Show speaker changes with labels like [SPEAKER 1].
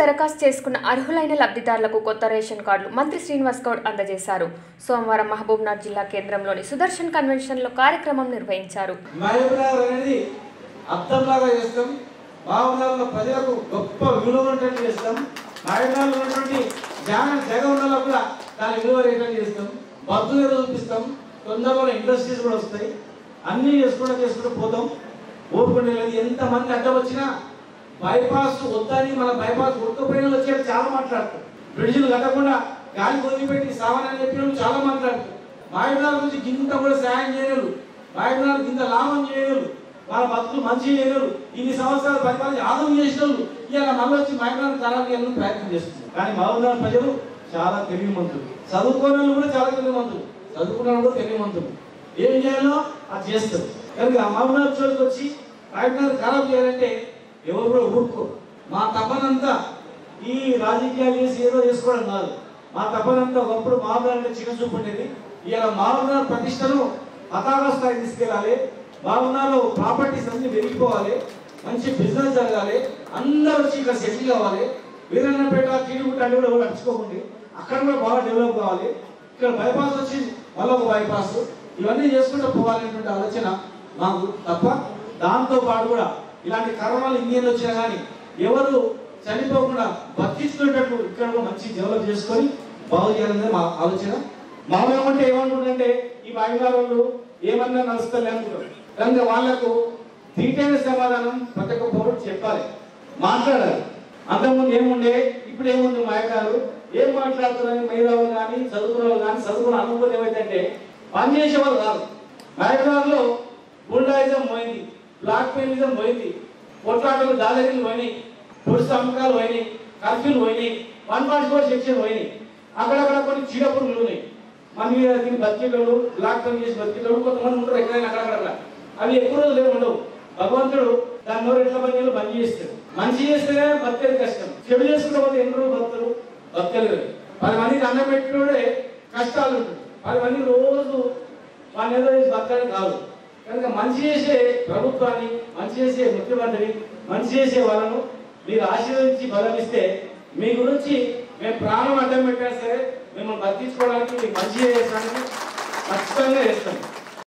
[SPEAKER 1] దరఖాస్తు చేసుకున్న అర్హులైన లబ్ధిదారులకు కొత్త రేషన్ కార్డులు మంత్రి శ్రీనివాస్ గౌడ్ అందజేశారు సోమవారం మహబూబ్నగర్ జిల్లా కేంద్రంలోని సుదర్శన్ కన్వెన్షన్లో కార్యక్రమం నిర్వహించారు
[SPEAKER 2] మహబూబ్నగర్ అనేది అర్థంలాగా చేస్తాం మహబూబ్నగర్లో ప్రజలకు గొప్ప విలువ ఉన్నట్టు చేస్తాం మహబూబ్నగర్లో ఉన్నటువంటి జాగ జగ ఉన్న కూడా దాని విలువ రేటెడ్ చేస్తాం బద్దులు చూపిస్తాం తొందరలో ఇండస్ట్రీస్ కూడా వస్తాయి అన్నీ చేసుకుంటూ చేసుకుంటూ పోతాం ఓపుకుంటే లేదు ఎంతమంది అడ్డం వచ్చినా బైపాస్ వద్దని మన బైపాస్ ఉడకపోయిన వాళ్ళు వచ్చి చాలా మాట్లాడతారు బ్రిడ్జిలు కట్టకుండా గాలి వదిలిపెట్టి సామాన్ చెప్పిన వాళ్ళు చాలా మాట్లాడతారు మాయబినాల గురించి గింత కూడా సాయం చేయలేరు మాయబినాల గింత లాభం చేయలేరు వాళ్ళ బతుకులు మంచి చేయలేరు ఇన్ని సంవత్సరాలు పరిపాలన ఆదం చేసిన వాళ్ళు ఇలా మళ్ళీ వచ్చి మాయబినాలు ఖరాబ్ చేయాలని ప్రయత్నం చేస్తున్నారు కానీ మహబూబ్నగర్ ప్రజలు చాలా తెలివిమంతులు చదువుకోని వాళ్ళు కూడా చాలా తెలివిమంతులు చదువుకున్న వాళ్ళు కూడా తెలివిమంతులు ఏం చేయాలో అది చేస్తారు కనుక మహబూబ్నగర్ చోటుకు వచ్చి మాయబినాలు ఖరాబ్ చేయాలంటే ఎవరు కూడా ఊరుకో మా తపనంతా ఈ రాజకీయాలు చేసి ఏదో చేసుకోవడం కాదు మా తపనంతా ఒకప్పుడు మహబూబ్నగర్ అంటే చిన్న చూపు ఉండేది ఇవాళ మహబూబ్నగర్ ప్రతిష్టను పతాక స్థాయి తీసుకెళ్ళాలి మహబూబ్నగర్లో ప్రాపర్టీస్ అన్ని పెరిగిపోవాలి మంచి బిజినెస్ జరగాలి అందరూ వచ్చి ఇక్కడ సెటిల్ కావాలి వీరన్నపేట కీడుగుట్ట అన్ని కూడా ఎవరు నడుచుకోకండి అక్కడ కూడా బాగా డెవలప్ కావాలి ఇక్కడ బైపాస్ వచ్చి మళ్ళీ ఒక బైపాస్ ఇవన్నీ చేసుకుంటూ పోవాలనేటువంటి ఆలోచన మాకు తప్ప దాంతో పాటు కూడా ఇలాంటి కరోనాలు ఇండియన్లు వచ్చినా కానీ ఎవరు చనిపోకుండా బతికిస్తున్నట్టు ఇక్కడ కూడా మంచి డెవలప్ చేసుకొని బాగు చేయాలనేది మా ఆలోచన మా ఏమంటే ఏమంటుందంటే ఈ బాయిదారులు ఏమన్నా నడుస్తుంది అనుకుంటారు కనుక వాళ్ళకు తీటైన సమాధానం ప్రతి ఒక్క పౌరుడు చెప్పాలి మాట్లాడాలి అంతకుముందు ఏముండే ఇప్పుడు ఏముంది మాయగారు ఏం మాట్లాడుతున్నారని మేధావులు కానీ చదువుకున్న వాళ్ళు కానీ చదువుకున్న అనుభవం ఏమైందంటే పనిచేసే వాళ్ళు కాదు మాయగారులో గుండాయిజం పోయింది బ్లాక్ మెయిలిజం పోయింది కొట్లాటలు దాదాగిలు పోయినాయి పురుష అమ్మకాలు పోయినాయి కర్ఫ్యూలు పోయినాయి వన్ పాయింట్ ఫోర్ సెక్షన్ పోయినాయి అక్కడక్కడ కొన్ని చీడపురుగులు ఉన్నాయి మన మీద దీన్ని బతికేటోళ్ళు బ్లాక్ పని చేసి బతికేటోళ్ళు కొంతమంది ఉంటారు ఎక్కడైనా అక్కడక్కడ అవి ఎక్కువ రోజులు ఏమి ఉండవు భగవంతుడు దాని నోరు ఎట్లా పని చేయాలో పని చేస్తాడు మంచి చేస్తేనే బతికేది కష్టం చెడు చేసుకుంటే పోతే ఎన్ని రోజులు బతుకుతారు బతకలేరు పది మందికి అన్నం పెట్టినోడే కష్టాలు ఉంటుంది పది మంది రోజు వాళ్ళని ఏదో చేసి బతకడం కాదు కనుక మంచి చేసే ప్రభుత్వాన్ని మంచి చేసే ముఖ్యమంత్రిని మంచి చేసే వాళ్ళను మీరు ఆశీర్వదించి బలమిస్తే మీ గురించి మేము ప్రాణం అడ్డం పెట్టినా సరే మిమ్మల్ని బతికించుకోవడానికి మీకు మంచి చేయడానికి ఖచ్చితంగా చేస్తాం